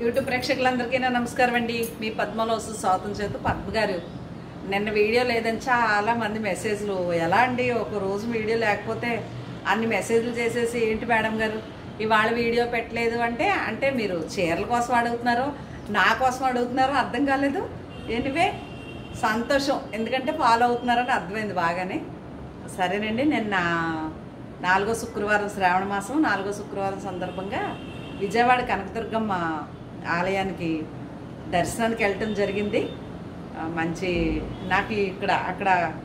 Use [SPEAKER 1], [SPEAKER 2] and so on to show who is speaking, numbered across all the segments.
[SPEAKER 1] YouTube ప్రేక్షకులందరికీ నా నమస్కారం అండి మీ పద్మలో వస్తూ స్వాతం చేతు పద్మ గారు నిన్న వీడియో లేదని చాలా మంది మెసేజ్లు ఎలా అండి ఒక రోజు వీడియో లేకపోతే అన్ని మెసేజ్లు చేసేసి ఏంటి మేడం గారు ఇవాళ వీడియో పెట్టలేదు అంటే అంటే మీరు చీరల కోసం అడుగుతున్నారో నా కోసం అడుగుతున్నారో అర్థం కాలేదు ఎనివే సంతోషం ఎందుకంటే ఫాలో అవుతున్నారని అర్థమైంది బాగానే సరేనండి నిన్న నాలుగో శుక్రవారం శ్రావణ మాసం నాలుగో శుక్రవారం సందర్భంగా విజయవాడ కనకదుర్గమ్మ ఆలయానికి దర్శనానికి వెళ్ళటం జరిగింది ఆ, మంచి నాకు ఇక్కడ అక్కడ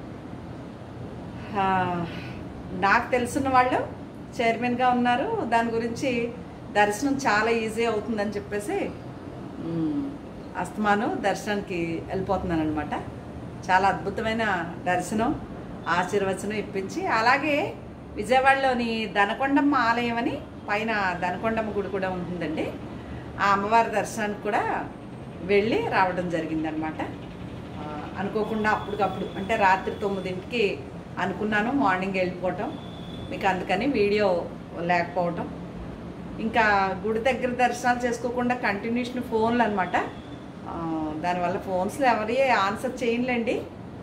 [SPEAKER 1] ఆ, నాకు తెలిసిన వాళ్ళు చైర్మన్గా ఉన్నారు దాని గురించి దర్శనం చాలా ఈజీ అవుతుందని చెప్పేసి మ్, అస్తమాను దర్శనానికి వెళ్ళిపోతున్నాను అనమాట చాలా అద్భుతమైన దర్శనం ఆశీర్వచనం ఇప్పించి అలాగే విజయవాడలోని దనకొండమ్మ ఆలయం అని పైన దనకొండమ్మ గుడి కూడా ఉంటుందండి ఆ అమ్మవారి దర్శనానికి కూడా వెళ్ళి రావడం జరిగిందనమాట ఆ, అనుకోకుండా అప్పటికప్పుడు అంటే రాత్రి తొమ్మిదింటికి అనుకున్నాను మార్నింగ్ వెళ్ళిపోవటం మీకు అందుకని వీడియో లేకపోవటం ఇంకా గుడి దగ్గర దర్శనాలు చేసుకోకుండా కంటిన్యూషన్ ఫోన్లు అనమాట దానివల్ల ఫోన్స్లో ఎవరి ఆన్సర్ చేయనులేండి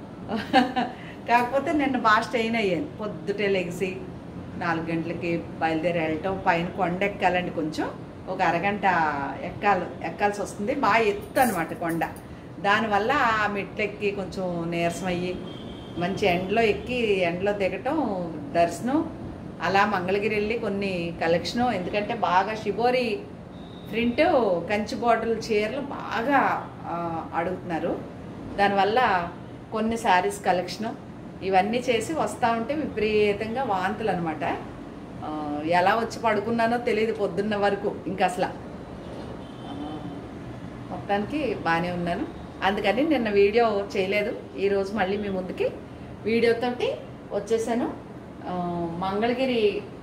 [SPEAKER 1] కాకపోతే నిన్న బాగా స్టెయిన్ అయ్యాను పొద్దుటే లెగిసి నాలుగు గంటలకి బయలుదేరి వెళ్ళటం పైన కొండ ఎక్కాలండి కొంచెం ఒక అరగంట ఎక్కాలి ఎక్కాల్సి వస్తుంది బాగా ఎత్తు అనమాట కొండ దానివల్ల ఆ మెట్లెక్కి కొంచెం నీరసం అయ్యి మంచి ఎండలో ఎక్కి ఎండలో దిగటం దర్శనం అలా మంగళగిరి వెళ్ళి కొన్ని కలెక్షను ఎందుకంటే బాగా షిబోరి ప్రింట్ కంచి బార్డర్ చీరలు బాగా ఆ, అడుగుతున్నారు దానివల్ల కొన్ని శారీస్ కలెక్షను ఇవన్నీ చేసి వస్తూ ఉంటే విపరీతంగా వాంతులు అనమాట ఎలా వచ్చి పడుకున్నానో తెలియదు పొద్దున్న వరకు ఇంకా అసలు ఆ, మొత్తానికి బాగానే ఉన్నాను అందుకని నిన్న వీడియో చేయలేదు ఈరోజు మళ్ళీ మీ ముందుకి వీడియోతోటి వచ్చేసాను ఆ, మంగళగిరి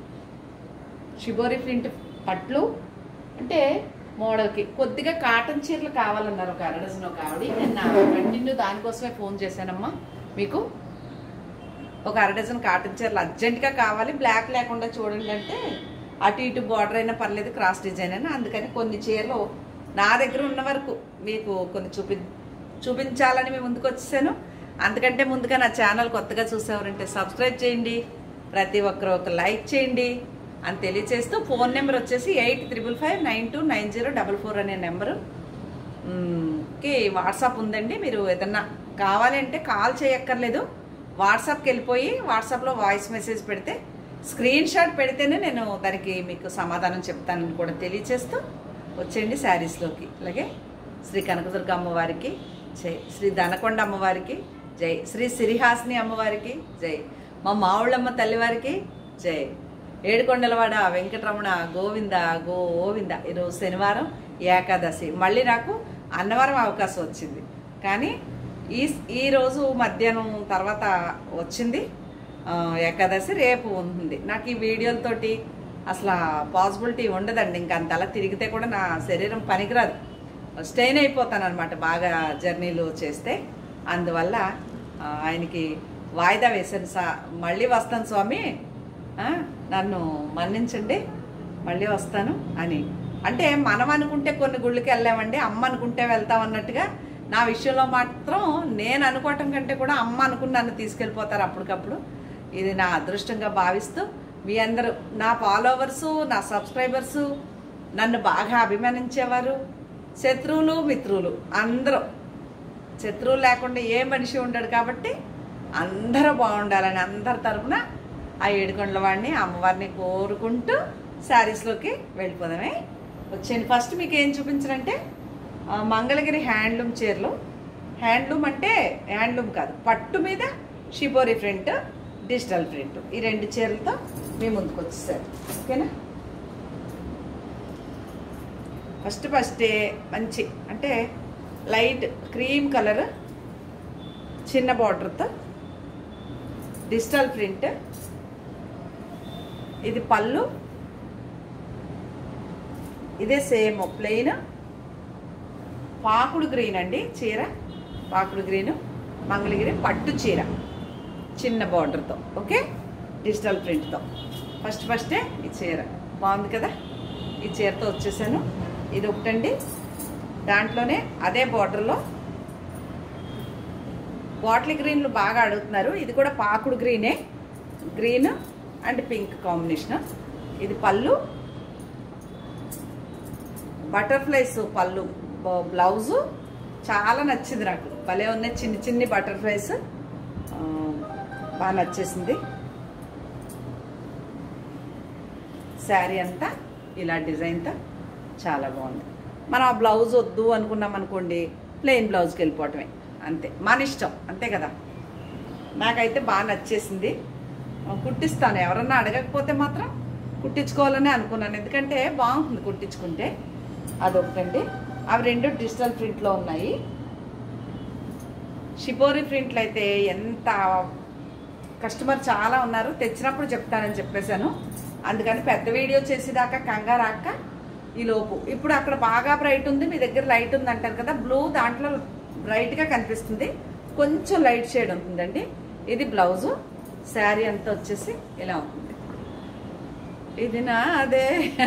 [SPEAKER 1] షిబోరి ప్రింట్ పట్లు అంటే మోడల్కి కొద్దిగా కాటన్ చీరలు కావాలన్నారు ఒక అరడజన్ ఒక ఆవిడ నిన్న కంటిన్యూ దానికోసమే ఫోన్ చేశానమ్మా మీకు ఒక అరడజన్ కాటన్ చీరలు అర్జెంటుగా కావాలి బ్లాక్ లేకుండా చూడండి అంటే అటు ఇటు బార్డర్ అయినా పర్లేదు క్రాస్ డిజైన్ అయినా అందుకని కొన్ని చీరలు నా దగ్గర ఉన్న వరకు మీకు కొన్ని చూపి చూపించాలని మీ ముందుకు వచ్చేసాను అందుకంటే ముందుగా నా ఛానల్ కొత్తగా చూసేవారంటే సబ్స్క్రైబ్ చేయండి ప్రతి ఒక్కరు ఒక లైక్ చేయండి అని తెలియచేస్తూ ఫోన్ నెంబర్ వచ్చేసి eight triple five nine two nine zero double four అనే నెంబరు మ్, కి వాట్సాప్ ఉందండి మీరు ఏదన్నా కావాలంటే కాల్ చేయక్కర్లేదు వాట్సాప్కి వెళ్ళిపోయి వాట్సాప్లో వాయిస్ మెసేజ్ పెడితే స్క్రీన్ షాట్ పెడితేనే నేను దానికి మీకు సమాధానం చెప్తానని కూడా తెలియచేస్తూ వచ్చేయండి శారీస్లోకి అలాగే శ్రీ కనకదుర్గ అమ్మవారికి జై శ్రీ దనకొండ అమ్మవారికి జై శ్రీ సిరిహాసిని అమ్మవారికి జై మా మావుళ్ళమ్మ తల్లివారికి జై ఏడుకొండలవాడ వెంకటరమణ గోవింద గోవింద ఈరోజు శనివారం ఏకాదశి మళ్ళీ నాకు అన్నవరం అవకాశం వచ్చింది కానీ ఈ ఈరోజు మధ్యాహ్నం తర్వాత వచ్చింది ఆ, ఏకాదశి రేపు ఉంటుంది నాకు ఈ వీడియోలతోటి అసలు పాసిబిలిటీ ఉండదండి ఇంకా అంతలా తిరిగితే కూడా నా శరీరం పనికిరాదు స్టెయిన్ అయిపోతాను అనమాట బాగా జర్నీలు చేస్తే అందువల్ల ఆ, ఆయనకి వాయిదా వేశాను సా మళ్ళీ వస్తాను స్వామి ఆ, నన్ను మన్నించండి మళ్ళీ వస్తాను అని అంటే మనం అనుకుంటే కొన్ని గుళ్ళకి వెళ్ళామండి అమ్మ అనుకుంటే వెళ్తాం అన్నట్టుగా నా విషయంలో మాత్రం నేను అనుకోవటం కంటే కూడా అమ్మ అనుకుని నన్ను తీసుకెళ్ళిపోతారు అప్పటికప్పుడు ఇది నా అదృష్టంగా భావిస్తూ మీ అందరూ నా ఫాలోవర్సు నా సబ్స్క్రైబర్సు నన్ను బాగా అభిమానించేవారు శత్రువులు మిత్రులు అందరూ శత్రువులు లేకుండా ఏ మనిషి ఉండడు కాబట్టి అందరూ బాగుండాలని అందరి తరపున ఆ ఏడుకొండల వాడిని అమ్మవారిని కోరుకుంటూ శారీస్లోకి వెళ్ళిపోదామే వచ్చేయండి ఫస్ట్ మీకు ఏం చూపించనంటే ఆ, మంగళగిరి హ్యాండ్లూమ్ చీరలు హ్యాండ్లూమ్ అంటే హ్యాండ్లూమ్ కాదు పట్టు మీద షిబోరి ప్రింట్ డిజిటల్ ప్రింట్ ఈ రెండు చీరలతో మీ ముందుకు వచ్చేసారు ఓకేనా ఫస్ట్ ఫస్టే మంచి అంటే లైట్ క్రీమ్ కలర్ చిన్న బార్డర్తో డిజిటల్ ప్రింట్ ఇది పళ్ళు ఇదే సేమ్ ప్లెయిన్ పాకుడు గ్రీన్ అండి చీర పాకుడు గ్రీన్ మంగళగిరి పట్టు చీర చిన్న బార్డర్తో ఓకే డిజిటల్ ప్రింట్తో ఫస్ట్ ఫస్టే ఈ చీర బాగుంది కదా ఈ చీరతో వచ్చేసాను ఇది ఒకటండి దాంట్లోనే అదే బార్డర్లో బాటిల్ గ్రీన్లు బాగా అడుగుతున్నారు ఇది కూడా పాకుడు గ్రీనే గ్రీన్ అండ్ పింక్ కాంబినేషన్ ఇది పళ్ళు బటర్ఫ్లైస్ పళ్ళు బ- బ్లౌజు చాలా నచ్చింది నాకు భలే ఉన్నాయి చిన్ని చిన్ని బటర్ఫ్లైస్ ఆ, బాగా నచ్చేసింది శారీ అంతా ఇలా డిజైన్తో చాలా బాగుంది మనం ఆ బ్లౌజ్ వద్దు అనుకున్నాం అనుకోండి ప్లెయిన్ బ్లౌజ్కి వెళ్ళిపోవటమే అంతే మన ఇష్టం అంతే కదా నాకైతే బాగా నచ్చేసింది ఆ, కుట్టిస్తాను ఎవరన్నా అడగకపోతే మాత్రం కుట్టించుకోవాలని అనుకున్నాను ఎందుకంటే బాగుంటుంది కుట్టించుకుంటే అదొకటండి అవి రెండు డిజిటల్ ప్రింట్లో ఉన్నాయి షిపోరి ప్రింట్లు అయితే ఎంత కస్టమర్ చాలా ఉన్నారు తెచ్చినప్పుడు చెప్తానని చెప్పేశాను అందుకని పెద్ద వీడియో చేసేదాకా కంగారు అక్క ఈ లోపు ఇప్పుడు అక్కడ బాగా బ్రైట్ ఉంది మీ దగ్గర లైట్ ఉంది అంటారు కదా బ్లూ దాంట్లో బ్రైట్గా కనిపిస్తుంది కొంచెం లైట్ షేడ్ ఉంటుందండి ఇది బ్లౌజు శారీ అంతా వచ్చేసి ఇలా ఉంటుంది ఇది నా అదే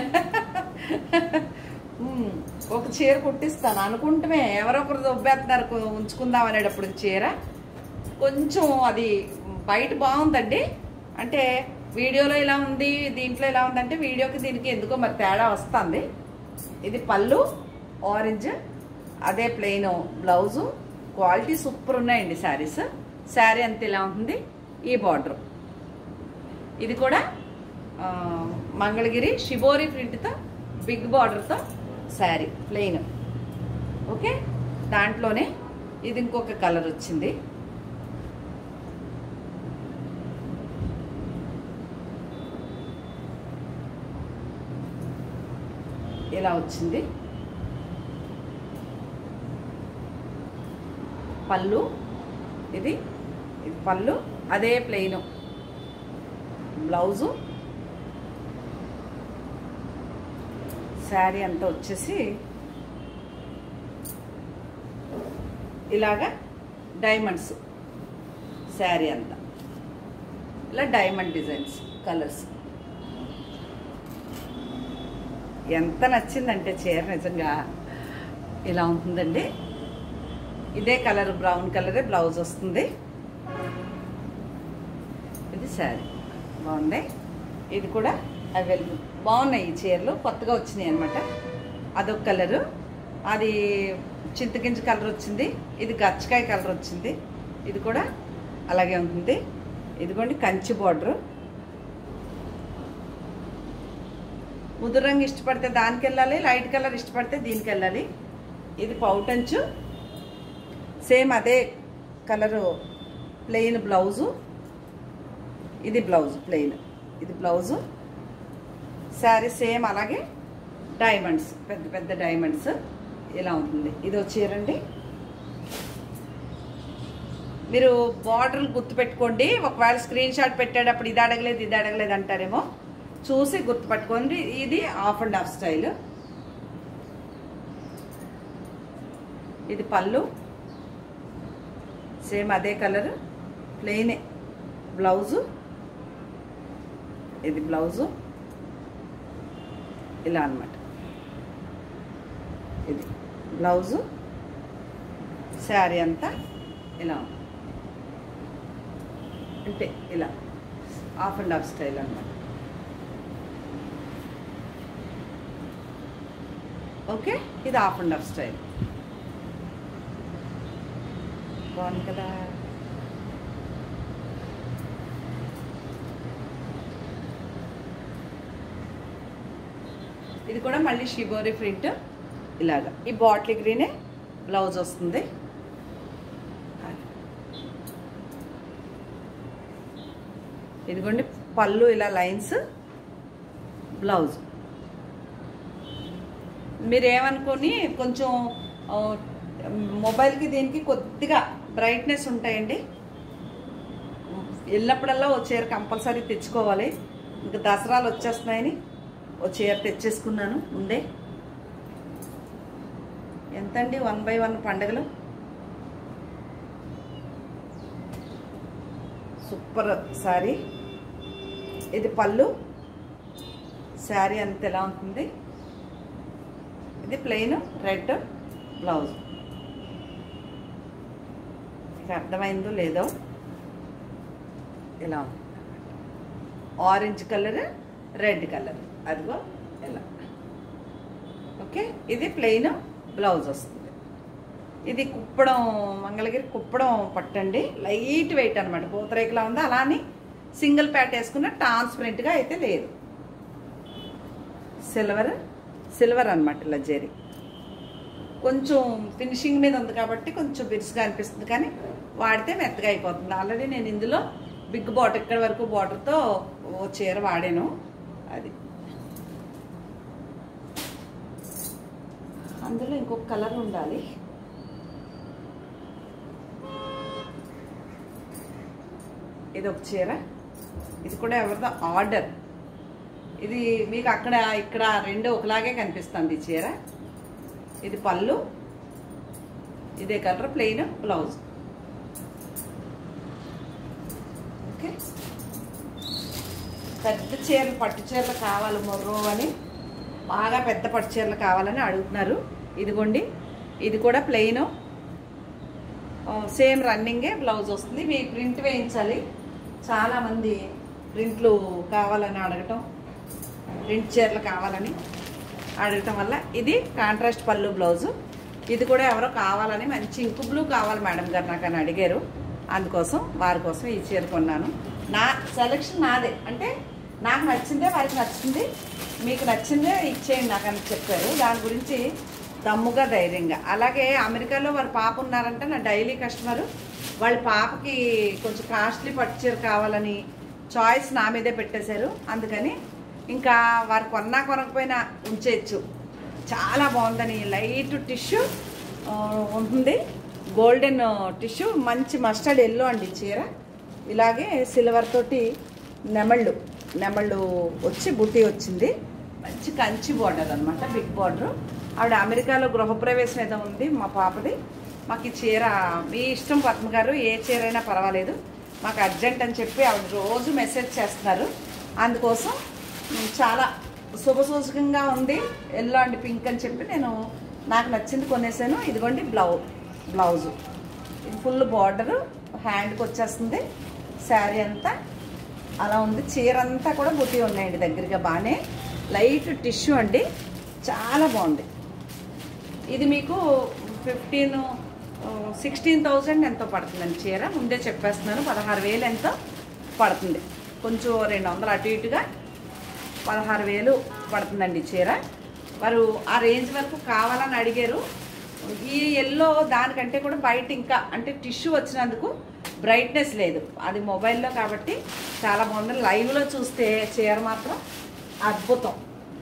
[SPEAKER 1] ఉమ్, ఒక చీర కుట్టిస్తాను అనుకుంటమే ఎవరో ఒకరు దొబ్బేస్తున్నారు కొ- ఉంచుకుందాం అనేటప్పుడు చీర కొంచెం అది బయట బాగుందండి అంటే వీడియోలో ఇలా ఉంది దీంట్లో ఇలా ఉందంటే వీడియోకి దీనికి ఎందుకో మరి తేడా వస్తుంది ఇది పళ్ళు ఆరెంజ్ అదే ప్లెయిన్ బ్లౌజు క్వాలిటీ సూపర్ ఉన్నాయండి శారీస్ శారీ అంత ఇలా ఉంటుంది ఈ బార్డర్ ఇది కూడా ఆ, మంగళగిరి షిబోరి ప్రింట్తో బిగ్ బార్డర్తో శారీ ప్లెయిన్ ఓకే దాంట్లోనే ఇది ఇంకొక కలర్ వచ్చింది ఇలా వచ్చింది పళ్ళు ఇది ఇది పళ్ళు అదే ప్లెయిన్ బ్లౌజు శారీ అంతా వచ్చేసి ఇలాగా డైమండ్స్ శారీ అంతా ఇలా డైమండ్ డిజైన్స్ కలర్స్ ఎంత నచ్చిందంటే చీర నిజంగా ఇలా ఉంటుందండి ఇదే కలర్ బ్రౌన్ కలరే బ్లౌజ్ వస్తుంది ఇది శారీ బాగుంది ఇది కూడా అవైలబుల్ బాగున్నాయి ఈ చీరలు కొత్తగా వచ్చినాయి అనమాట అదొక కలరు అది చింతగింజ కలర్ వచ్చింది ఇది గచ్చకాయ కలర్ వచ్చింది ఇది కూడా అలాగే ఉంటుంది ఇదిగోండి కంచి బార్డరు ముదురు రంగు ఇష్టపడితే దానికి వెళ్ళాలి లైట్ కలర్ ఇష్టపడితే దీనికి వెళ్ళాలి ఇది పౌటంచు సేమ్ అదే కలరు ప్లెయిన్ బ్లౌజు ఇది బ్లౌజ్ ప్లెయిన్ ఇది బ్లౌజు శారీ సేమ్ అలాగే డైమండ్స్ పెద్ద పెద్ద డైమండ్స్ ఇలా ఉంటుంది ఇది వచ్చేరండి మీరు బార్డర్లు గుర్తుపెట్టుకోండి ఒకవేళ స్క్రీన్ షాట్ పెట్టేటప్పుడు ఇది అడగలేదు ఇది అడగలేదు అంటారేమో చూసి గుర్తుపట్టుకోండి ఇది ఆఫ్ అండ్ ఆఫ్ స్టైల్ ఇది పళ్ళు సేమ్ అదే కలర్ ప్లెయినే బ్లౌజు ఇది బ్లౌజు ఇలా అన్నమాట ఇది బ్లౌజు శారీ అంతా ఇలా ఉంది. అంటే ఇలా ఆఫ్ అండ్ ఆఫ్ స్టైల్ అన్నమాట ఓకే ఇది ఆఫ్ అండ్ ఆఫ్ స్టైల్ బాగుంది కదా ఇది కూడా మళ్ళీ షిబోరి ప్రింట్ ఇలాగా ఈ బాటిల్ గ్రీనే బ్లౌజ్ వస్తుంది ఇదిగోండి పళ్ళు ఇలా లైన్స్ బ్లౌజ్ మీరేమనుకొని కొంచెం ఆ, మొబైల్కి దీనికి కొద్దిగా బ్రైట్నెస్ ఉంటాయండి వెళ్ళినప్పుడల్లా ఓ చీర కంపల్సరీ తెచ్చుకోవాలి ఇంకా దసరాలు వచ్చేస్తున్నాయని ఓ చీర తెచ్చేసుకున్నాను ముందే ఎంతండి వన్ బై వన్ పండుగలు సూపర్ శారీ ఇది పళ్ళు శారీ అంత ఎలా ఉంటుంది ఇది ప్లెయిన్ రెడ్ బ్లౌజ్ మీకు అర్థమైందో లేదో ఇలా ఉంది ఆరెంజ్ కలర్ రెడ్ కలర్ అదిగో ఇలా ఓకే ఇది ప్లెయిన్ బ్లౌజ్ వస్తుంది ఇది కుప్పడం మంగళగిరి కుప్పడం పట్టండి లైట్ వెయిట్ అనమాట పూతరేకులా ఉంది అలా అని సింగిల్ ప్యాట్ వేసుకున్న ట్రాన్స్పరెంట్గా అయితే లేదు సిల్వర్ సిల్వర్ అనమాట ఇలా జరీ కొంచెం ఫినిషింగ్ మీద ఉంది కాబట్టి కొంచెం బిరుసుగా అనిపిస్తుంది కానీ వాడితే మెత్తగా అయిపోతుంది ఆల్రెడీ నేను ఇందులో బిగ్ బాటర్ ఇక్కడ వరకు బార్డర్తో ఓ చీర వాడాను అది అందులో ఇంకొక కలర్ ఉండాలి ఇది ఒక చీర ఇది కూడా ఎవరిదో ఆర్డర్ ఇది మీకు అక్కడ ఇక్కడ రెండు ఒకలాగే కనిపిస్తుంది ఈ చీర ఇది పళ్ళు ఇదే కలర్ ప్లెయిన్ బ్లౌజ్ ఓకే పెద్ద చీరలు పట్టు చీరలు కావాలి మొర్రో అని బాగా పెద్ద పట్టు చీరలు కావాలని అడుగుతున్నారు ఇదిగోండి ఇది కూడా ప్లెయిన్ సేమ్ రన్నింగే బ్లౌజ్ వస్తుంది మీ ప్రింట్ వేయించాలి చాలామంది ప్రింట్లు కావాలని అడగటం ప్రింట్ చీరలు కావాలని అడగటం వల్ల ఇది కాంట్రాస్ట్ పళ్ళు బ్లౌజు ఇది కూడా ఎవరో కావాలని మంచి ఇంకు బ్లూ కావాలి మేడం గారు నాకు అని అడిగారు అందుకోసం వారి కోసం ఈ చీర కొన్నాను నా సెలెక్షన్ నాదే అంటే నాకు నచ్చిందే వారికి నచ్చింది మీకు నచ్చిందే ఇచ్చేయండి నాకు అని చెప్పారు దాని గురించి దమ్ముగా ధైర్యంగా అలాగే అమెరికాలో వారి పాప ఉన్నారంటే నా డైలీ కస్టమరు వాళ్ళ పాపకి కొంచెం కాస్ట్లీ పట్టు చీర కావాలని చాయిస్ నా మీదే పెట్టేశారు అందుకని ఇంకా వారు కొన్నా కొనకపోయినా ఉంచేయచ్చు చాలా బాగుందని లైట్ టిష్యూ ఉంటుంది గోల్డెన్ టిష్యూ మంచి మస్టర్డ్ ఎల్లో అండి ఈ చీర ఇలాగే సిల్వర్ తోటి నెమళ్ళు నెమళ్ళు వచ్చి బుట్టి వచ్చింది మంచి కంచి బార్డర్ అనమాట బిగ్ బార్డర్ ఆవిడ అమెరికాలో గృహప్రవేశం ఏదో ఉంది మా పాపది మాకు ఈ చీర మీ ఇష్టం పద్మ గారు ఏ చీర అయినా పర్వాలేదు మాకు అర్జెంట్ అని చెప్పి ఆవిడ రోజు మెసేజ్ చేస్తున్నారు అందుకోసం ఉమ్, చాలా శుభసూచకంగా ఉంది ఎల్లో అండ్ పింక్ అని చెప్పి నేను నాకు నచ్చింది కొనేసాను ఇదిగోండి బ్లౌ బ్లౌజు ఇది ఫుల్ బార్డరు హ్యాండ్కి వచ్చేస్తుంది శారీ అంతా అలా ఉంది చీర అంతా కూడా బుట్టి ఉన్నాయండి దగ్గరగా బాగానే లైట్ టిష్యూ అండి చాలా బాగుంది ఇది మీకు ఫిఫ్టీన్ సిక్స్టీన్ థౌజండ్ ఎంతో పడుతుందండి చీర ముందే చెప్పేస్తున్నాను పదహారు వేలు ఎంతో పడుతుంది కొంచెం రెండు వందలు అటు ఇటుగా పదహారు వేలు పడుతుందండి ఈ చీర వారు ఆ రేంజ్ వరకు కావాలని అడిగారు ఈ ఎల్లో దానికంటే కూడా బయట ఇంకా అంటే టిష్యూ వచ్చినందుకు బ్రైట్నెస్ లేదు అది మొబైల్లో కాబట్టి చాలా బాగుంది లైవ్లో చూస్తే చీర మాత్రం అద్భుతం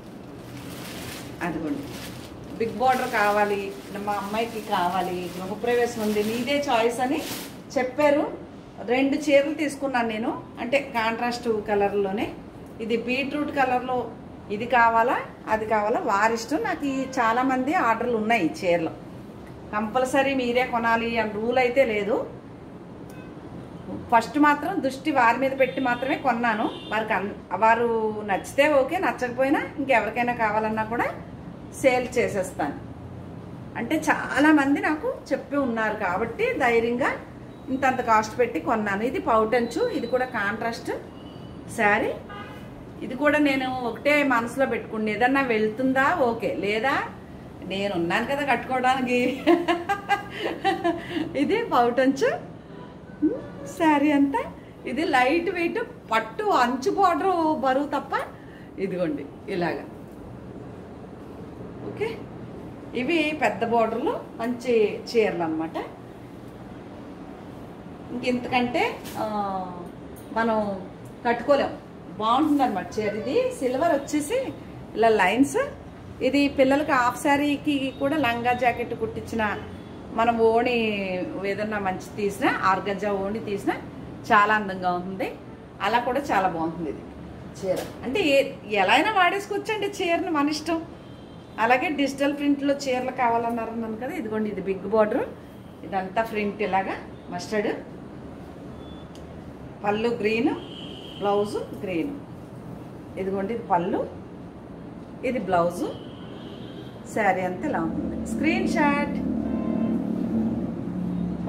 [SPEAKER 1] అదిగోండి బిగ్ బార్డర్ కావాలి మా అమ్మాయికి కావాలి గృహప్రవేశం ఉంది నీదే చాయిస్ అని చెప్పారు రెండు చీరలు తీసుకున్నాను నేను అంటే కాంట్రాస్ట్ కలర్లోనే ఇది బీట్రూట్ కలర్లో ఇది కావాలా అది కావాలా వారిష్టం నాకు ఈ చాలామంది ఆర్డర్లు ఉన్నాయి ఈ చీరలు కంపల్సరీ మీరే కొనాలి అని రూల్ అయితే లేదు ఫస్ట్ మాత్రం దృష్టి వారి మీద పెట్టి మాత్రమే కొన్నాను వారికి అన్ వారు నచ్చితే ఓకే నచ్చకపోయినా ఇంకెవరికైనా కావాలన్నా కూడా సేల్ చేసేస్తాను అంటే చాలామంది నాకు చెప్పి ఉన్నారు కాబట్టి ధైర్యంగా ఇంతంత కాస్ట్ పెట్టి కొన్నాను ఇది పౌటంచు ఇది కూడా కాంట్రాస్ట్ శారీ ఇది కూడా నేను ఒకటే మనసులో పెట్టుకుని ఏదన్నా వెళ్తుందా ఓకే లేదా నేను ఉన్నాను కదా కట్టుకోవడానికి ఇది పౌటంచు శారీ అంతా ఇది లైట్ వెయిట్ పట్టు అంచు బార్డర్ బరువు తప్ప ఇదిగోండి ఇలాగా ఓకే ఇవి పెద్ద బార్డర్లు మంచి చీరలు అనమాట ఇంకెంతకంటే ఆ, మనం కట్టుకోలేం బాగుంటుంది అనమాట చీర ఇది సిల్వర్ వచ్చేసి ఇలా లైన్స్ ఇది పిల్లలకి హాఫ్ శారీకి కూడా లంగా జాకెట్ కుట్టించిన మనం ఓణి ఏదన్నా మంచి తీసినా ఆర్గంజా ఓణి తీసినా చాలా అందంగా ఉంటుంది అలా కూడా చాలా బాగుంటుంది ఇది చీర అంటే ఏ ఎలా అయినా వాడేసుకోవచ్చండి చీరని మన ఇష్టం అలాగే డిజిటల్ ప్రింట్లో చీరలు కావాలన్నారు అన్నాను కదా ఇదిగోండి ఇది బిగ్ బార్డర్ ఇదంతా ప్రింట్ ఇలాగా మస్టర్డ్ పళ్ళు గ్రీన్ బ్లౌజు గ్రీన్ ఇదిగోండి ఇది పళ్ళు ఇది బ్లౌజు శారీ అంతా ఇలా ఉంటుంది స్క్రీన్ షాట్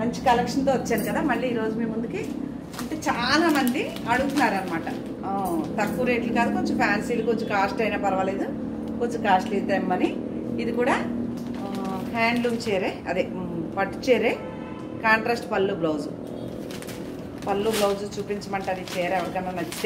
[SPEAKER 1] మంచి కలెక్షన్తో వచ్చాను కదా మళ్ళీ ఈరోజు మీ ముందుకి అంటే చాలా మంది అడుగుతున్నారు అనమాట తక్కువ రేట్లు కాదు కొంచెం ఫ్యాన్సీలు కొంచెం కాస్ట్ అయినా పర్వాలేదు కొంచెం కాస్ట్లీ తెమ్మని ఇది కూడా ఆ, హ్యాండ్లూమ్ చీరే అదే ఉమ్, పట్టు చీరే కాంట్రాస్ట్ పళ్ళు బ్లౌజు పళ్ళు బ్లౌజు చూపించమంటారు ఈ చీర ఎవరికైనా నచ్చితే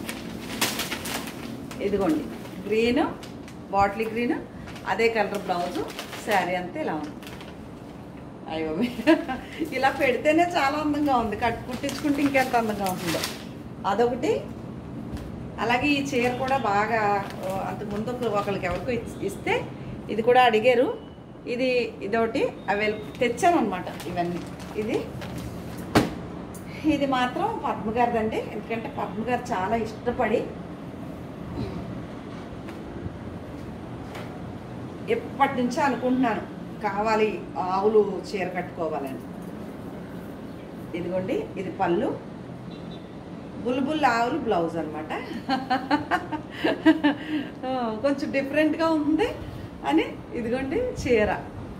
[SPEAKER 1] ఇదిగోండి గ్రీన్ బాటిల్ గ్రీన్ అదే కలర్ బ్లౌజు శారీ అంతా ఇలా ఉంది అయ్యో ఇలా పెడితేనే చాలా అందంగా ఉంది కట్ కుట్టించుకుంటే ఇంకెంత అందంగా ఉంటుందో అదొకటి అలాగే ఈ చీర కూడా బాగా ఓ, అంతకుముందు ఒక- ఒకరికి ఎవరికో ఇచ్- ఇస్తే ఇది కూడా అడిగారు ఇది ఇదొకటి అవి తెచ్చాను అనమాట ఇవన్నీ ఇది ఇది మాత్రం పద్మ గారిదండి ఎందుకంటే పద్మ గారు చాలా ఇష్టపడి ఎప్పటి నుంచో అనుకుంటున్నాను కావాలి ఆవులు చీర కట్టుకోవాలని ఇదిగోండి ఇది పళ్ళు బుల్బుల్ ఆవులు బ్లౌజ్ అనమాట కొంచెం డిఫరెంట్గా ఉంది అని ఇదిగోండి చీర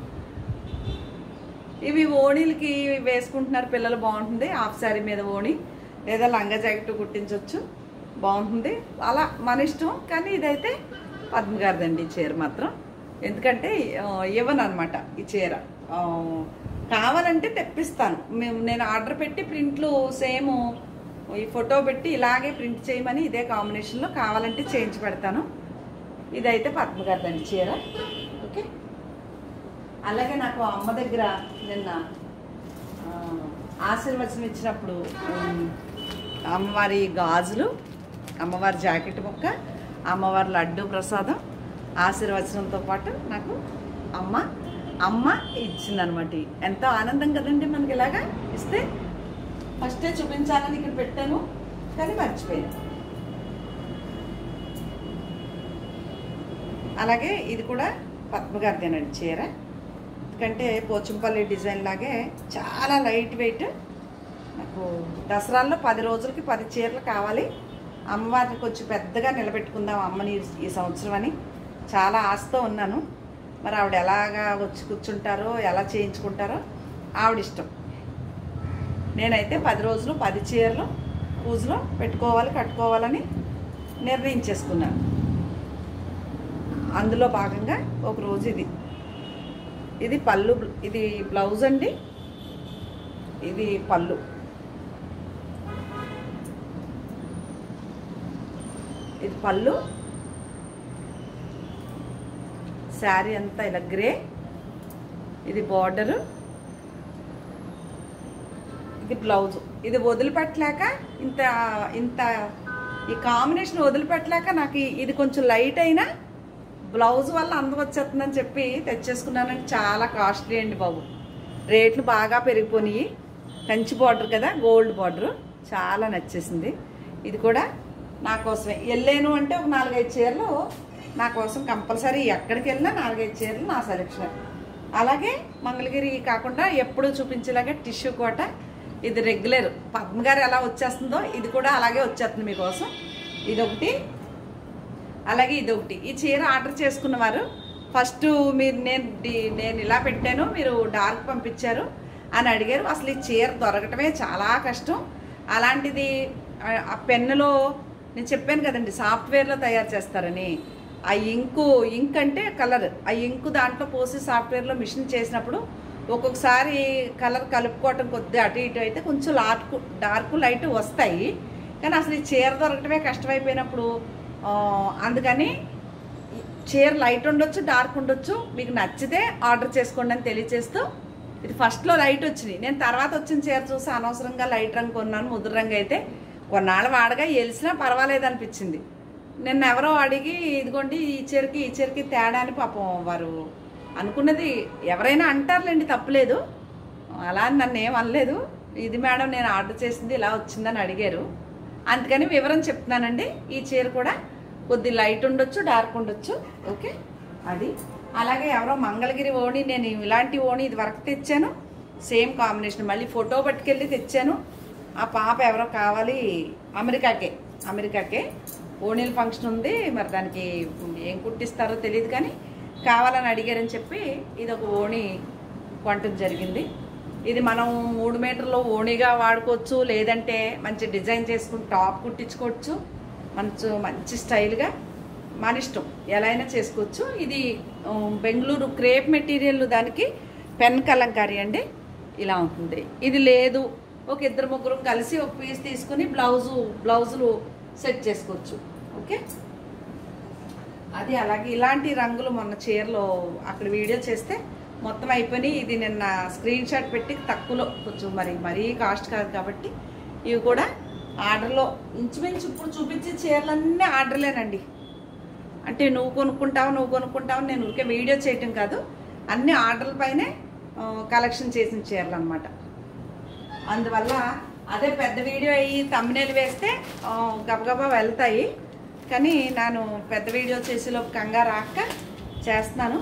[SPEAKER 1] ఇవి ఓణీలకి వేసుకుంటున్నారు పిల్లలు బాగుంటుంది హాఫ్ శారీ మీద ఓణి లేదా లంగా జాకెట్ కుట్టించవచ్చు బాగుంటుంది అలా మన ఇష్టం కానీ ఇదైతే పద్మ గారిదండి ఈ చీర మాత్రం ఎందుకంటే ఆ, ఇవ్వను అనమాట ఈ చీర ఆ, కావాలంటే తెప్పిస్తాను మేము నేను ఆర్డర్ పెట్టి ప్రింట్లు సేమ్ ఈ ఫోటో పెట్టి ఇలాగే ప్రింట్ చేయమని ఇదే కాంబినేషన్లో కావాలంటే చేయించి పెడతాను ఇదైతే పద్మ గారిదండి చీర ఓకే అలాగే నాకు అమ్మ దగ్గర నిన్న ఆ, ఆశీర్వచనం ఇచ్చినప్పుడు ఉమ్, అమ్మవారి గాజులు అమ్మవారి జాకెట్ ముక్క అమ్మవారి లడ్డు ప్రసాదం ఆశీర్వచనంతో పాటు నాకు అమ్మ అమ్మ ఇచ్చిందనమాట ఎంతో ఆనందం కదండి మనకి ఇలాగా ఇస్తే ఫస్టే చూపించాలని ఇక్కడ పెట్టాను కానీ మర్చిపోయాను అలాగే ఇది కూడా పద్మగారిదేనండి చీర ఎందుకంటే పోచంపల్లి డిజైన్ లాగే చాలా లైట్ వెయిట్ నాకు దసరాల్లో పది రోజులకి పది చీరలు కావాలి అమ్మవారిని కొంచెం పెద్దగా నిలబెట్టుకుందాం అమ్మని ఈ- ఈ సంవత్సరం అని చాలా ఆశతో ఉన్నాను మరి ఆవిడ ఎలాగా వచ్చి కూర్చుంటారో ఎలా చేయించుకుంటారో ఆవిడ ఇష్టం నేనైతే పది రోజులు పది చీరలు పూజలో పెట్టుకోవాలి కట్టుకోవాలని నిర్ణయించేసుకున్నాను అందులో భాగంగా ఒక రోజు ఇది ఇది పళ్ళు ఇది బ్లౌజ్ అండి ఇది పళ్ళు ఇది పళ్ళు శారీ అంతా ఇలా గ్రే ఇది బార్డరు ఇది బ్లౌజ్ ఇది వదిలిపెట్టలేక ఇంత ఇంత ఈ కాంబినేషన్ వదిలిపెట్టలేక నాకు ఈ- ఇది కొంచెం లైట్ అయినా బ్లౌజ్ వల్ల అందం వచ్చేస్తుందని చెప్పి తెచ్చేసుకున్నానండి చాలా కాస్ట్లీ అండి బాబు రేట్లు బాగా పెరిగిపోయినాయి కంచి బార్డర్ కదా గోల్డ్ బార్డర్ చాలా నచ్చేసింది ఇది కూడా నా కోసమే వెళ్ళాను అంటే ఒక నాలుగైదు చీరలు నా కోసం కంపల్సరీ ఎక్కడికి వెళ్ళినా నాలుగైదు చీరలు నా సెలెక్షన్ అలాగే మంగళగిరి కాకుండా ఎప్పుడూ చూపించేలాగా టిష్యూ కోట ఇది రెగ్యులర్ పద్మగారు ఎలా వచ్చేస్తుందో ఇది కూడా అలాగే వచ్చేస్తుంది మీకోసం ఇదొకటి అలాగే ఇది ఒకటి ఈ చీర ఆర్డర్ చేసుకున్నవారు ఫస్ట్ మీరు నేను డి- నేను ఇలా పెట్టాను మీరు డార్క్ పంపించారు అని అడిగారు అసలు ఈ చీర దొరకటమే చాలా కష్టం అలాంటిది ఆ- ఆ పెన్నులో నేను చెప్పాను కదండి సాఫ్ట్వేర్లో తయారు చేస్తారని ఆ ఇంకు ఇంక్ అంటే కలర్ ఆ ఇంకు దాంట్లో పోసి సాఫ్ట్వేర్లో మిషన్ చేసినప్పుడు ఒక్కొక్కసారి కలర్ కలుపుకోవటం కొద్దిగా అటు ఇటు అయితే కొంచెం లార్క్ డార్క్ లైట్ వస్తాయి కానీ అసలు ఈ చీర దొరకటమే కష్టమైపోయినప్పుడు ఆ, అందుకని ఈ చీర లైట్ ఉండొచ్చు డార్క్ ఉండొచ్చు మీకు నచ్చితే ఆర్డర్ చేసుకోండి అని తెలియచేస్తూ ఇది ఫస్ట్లో లైట్ వచ్చినాయి నేను తర్వాత వచ్చిన చీర చూసి అనవసరంగా లైట్ రంగు కొన్నాను ముదురు రంగు అయితే కొన్నాళ్ళు వాడగా ఎలిసినా పర్వాలేదు అనిపించింది నిన్న ఎవరో అడిగి ఇదిగోండి ఈ చీరకి ఈ చీరకి తేడా అని పాపం వారు అనుకున్నది ఎవరైనా అంటారులేండి తప్పులేదు అలా అని నన్ను ఏం అనలేదు ఇది మేడం నేను ఆర్డర్ చేసింది ఇలా వచ్చిందని అడిగారు అందుకని వివరం చెప్తున్నానండి ఈ చీర కూడా కొద్ది లైట్ ఉండొచ్చు డార్క్ ఉండొచ్చు ఓకే అది అలాగే ఎవరో మంగళగిరి ఓణి నేను ఇలాంటి ఓణి ఇది వరకు తెచ్చాను సేమ్ కాంబినేషన్ మళ్ళీ ఫోటో పట్టుకెళ్ళి తెచ్చాను ఆ పాప ఎవరో కావాలి అమెరికాకే అమెరికాకే ఓణీల ఫంక్షన్ ఉంది మరి దానికి ఏం కుట్టిస్తారో తెలియదు కానీ కావాలని అడిగారని చెప్పి ఇది ఒక ఓణి కొనటం జరిగింది ఇది మనం మూడు మీటర్లు ఓణిగా వాడుకోవచ్చు లేదంటే మంచి డిజైన్ చేసుకుని టాప్ కుట్టించుకోవచ్చు మంచి మంచి స్టైల్గా మన ఇష్టం ఎలా అయినా చేసుకోవచ్చు ఇది ఆ, బెంగళూరు క్రేప్ మెటీరియల్ దానికి పెన్ కలంకారీ అండి ఇలా ఉంటుంది ఇది లేదు ఒక ఇద్దరు ముగ్గురు కలిసి ఒక పీస్ తీసుకుని బ్లౌజు బ్లౌజులు సెట్ చేసుకోవచ్చు ఓకే అది అలాగే ఇలాంటి రంగులు మొన్న చీరలో అక్కడ వీడియో చేస్తే మొత్తం అయిపోయి ఇది నిన్న స్క్రీన్ షాట్ పెట్టి తక్కువలో కొంచెం మరి మరీ కాస్ట్ కాదు కాబట్టి ఇవి కూడా ఆర్డర్లో ఇంచుమించు ఇప్పుడు చూపించే చీరలన్నీ ఆర్డర్లేనండి అంటే నువ్వు కొనుక్కుంటావు నువ్వు కొనుక్కుంటావు నేను ఊరికే వీడియో చేయటం కాదు అన్ని ఆర్డర్ల పైనే ఆ, కలెక్షన్ చేసిన చీరలు అనమాట అందువల్ల అదే పెద్ద వీడియో అయ్యి తమ్మినేలు వేస్తే ఆ, గబగబా వెళ్తాయి కానీ నేను పెద్ద వీడియో చేసేలోపు కంగారు రాక చేస్తున్నాను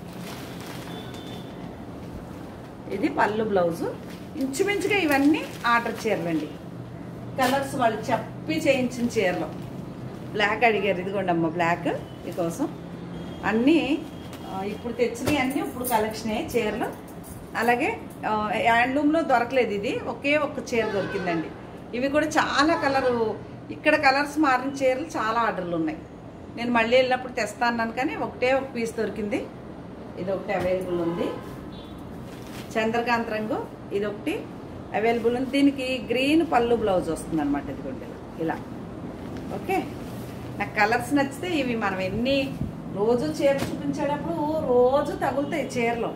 [SPEAKER 1] ఇది పళ్ళు బ్లౌజు ఇంచుమించుగా ఇవన్నీ ఆర్డర్ చీరలండి కలర్స్ వాళ్ళు చెప్పి చేయించిన చీరలు బ్లాక్ అడిగారు ఇదిగోండి అమ్మ బ్లాక్ మీకోసం అన్నీ ఆ, ఇప్పుడు తెచ్చినవి అన్నీ ఇప్పుడు కలెక్షనే చీరలు అలాగే ఆ, హ్యాండ్లూమ్లో దొరకలేదు ఇది ఒకే ఒక్క చీర దొరికిందండి ఇవి కూడా చాలా కలరు ఇక్కడ కలర్స్ మారిన చీరలు చాలా ఆర్డర్లు ఉన్నాయి నేను మళ్ళీ వెళ్ళినప్పుడు తెస్తా అన్నాను కానీ ఒకటే ఒక పీస్ దొరికింది ఇది ఒకటి అవైలబుల్ ఉంది చంద్రకాంత్ రంగు ఇది ఒకటి అవైలబుల్ ఉంది దీనికి గ్రీన్ పళ్ళు బ్లౌజ్ వస్తుంది అనమాట ఇదిగోండి ఇలా. ఇలా ఓకే నాకు కలర్స్ నచ్చితే ఇవి మనం ఎన్ని రోజు చీర చూపించేటప్పుడు రోజు తగులుతాయి చీరలు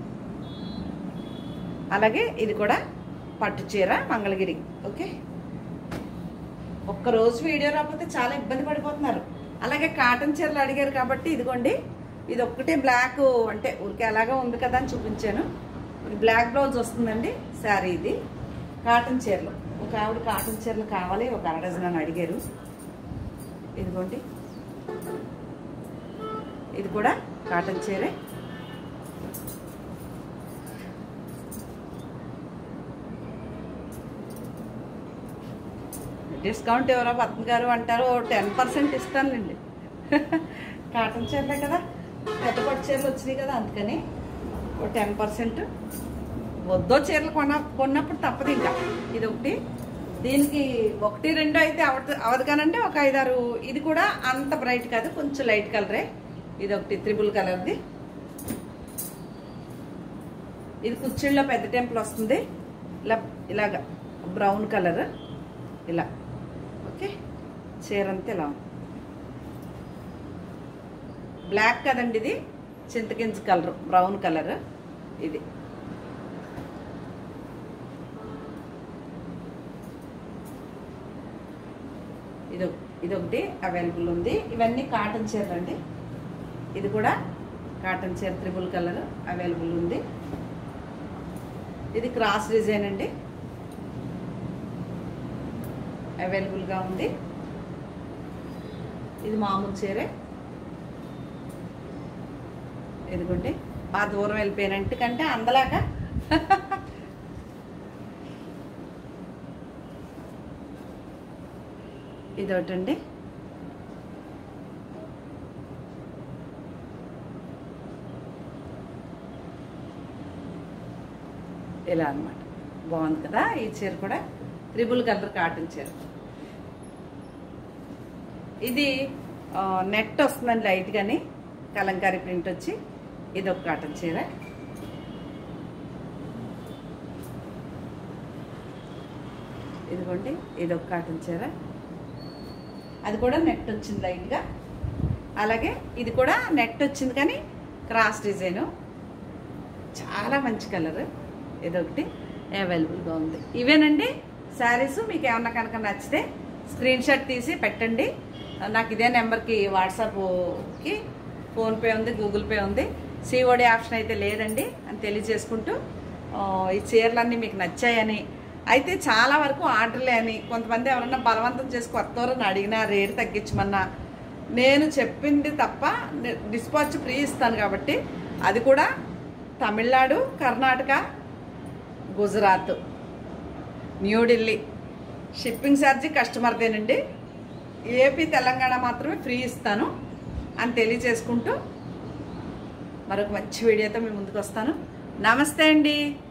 [SPEAKER 1] అలాగే ఇది కూడా పట్టు చీర మంగళగిరి ఓకే ఒక్క రోజు వీడియో రాకపోతే చాలా ఇబ్బంది పడిపోతున్నారు అలాగే కాటన్ చీరలు అడిగారు కాబట్టి ఇదిగోండి ఇది ఒక్కటే బ్లాక్ అంటే ఊరికే అలాగా ఉంది కదా అని చూపించాను ఇది బ్లాక్ బ్లౌజ్ వస్తుందండి శారీ ఇది కాటన్ చీరలు ఒక ఆవిడ కాటన్ చీరలు కావాలి ఒక అర డజన్ అని అడిగారు ఇదిగోండి ఇది కూడా కాటన్ చీరే డిస్కౌంట్ ఎవరో పద్మ గారు అంటారు టెన్ పర్సెంట్ ఇస్తానులేండి కాటన్ చీరలే కదా పెద్ద పట్టు చీరలు వచ్చినాయి కదా అందుకని ఓ టెన్ పర్సెంట్ వద్దో చీరలు కొన కొన్నప్పుడు తప్పదు ఇంకా ఇది ఒకటి దీనికి ఒకటి రెండు అయితే అవదు అవదు కానంటే ఒక ఐదారు ఇది కూడా అంత బ్రైట్ కాదు కొంచెం లైట్ కలరే ఇది ఒకటి త్రిబుల్ కలర్ది ఇది కుర్చీల్లో పెద్ద టెంపుల్ వస్తుంది ఇలా ఇలాగ బ్రౌన్ కలర్ ఇలా ఓకే చీర అంతా ఇలా ఉంది. బ్లాక్ కదండి ఇది చింతకింజ కలర్ బ్రౌన్ కలర్ ఇది ఇది ఇదొకటి అవైలబుల్ ఉంది ఇవన్నీ కాటన్ చీరలు అండి ఇది కూడా కాటన్ చీర త్రిబుల్ కలర్ అవైలబుల్ ఉంది ఇది క్రాస్ డిజైన్ అండి అవైలబుల్గా ఉంది ఇది మామూలు చీరే ఇదిగోండి బాగా దూరం వెళ్ళిపోయినట్టు కంటే అందలాగా ఇది ఒకటండి ఇలా అన్నమాట బాగుంది కదా ఈ చీర కూడా త్రిబుల్ కలర్ కాటన్ చీర ఇది ఆ, నెట్ వస్తుందండి లైట్గాని కలంకారీ ప్రింట్ వచ్చి ఇది ఒక కాటన్ చీర ఇదిగోండి ఇది ఒక కాటన్ చీర అది కూడా నెట్ వచ్చింది లైట్గా అలాగే ఇది కూడా నెట్ వచ్చింది కానీ క్రాస్ డిజైను చాలా మంచి కలర్ ఇదొకటి అవైలబుల్గా ఉంది ఇవేనండి శారీస్ మీకు ఏమన్నా కనుక నచ్చితే స్క్రీన్ షాట్ తీసి పెట్టండి నాకు ఇదే నెంబర్కి వాట్సాప్కి ఫోన్పే ఉంది గూగుల్ పే ఉంది సిఓడి ఆప్షన్ అయితే లేదండి అని తెలియజేసుకుంటూ ఆ, ఈ చీరలన్నీ మీకు నచ్చాయని అయితే చాలా వరకు ఆర్డర్లే అని కొంతమంది ఎవరన్నా బలవంతం చేసి కొత్త వారిని అడిగినా రేటు తగ్గించమన్నా నేను చెప్పింది తప్ప డిస్పాచ్ ఫ్రీ ఇస్తాను కాబట్టి అది కూడా తమిళనాడు కర్ణాటక గుజరాత్ న్యూఢిల్లీ షిప్పింగ్ ఛార్జీ కస్టమర్దేనండి ఏపీ తెలంగాణ మాత్రమే ఫ్రీ ఇస్తాను అని తెలియజేసుకుంటూ మరొక మంచి వీడియోతో మీ ముందుకు వస్తాను నమస్తే అండి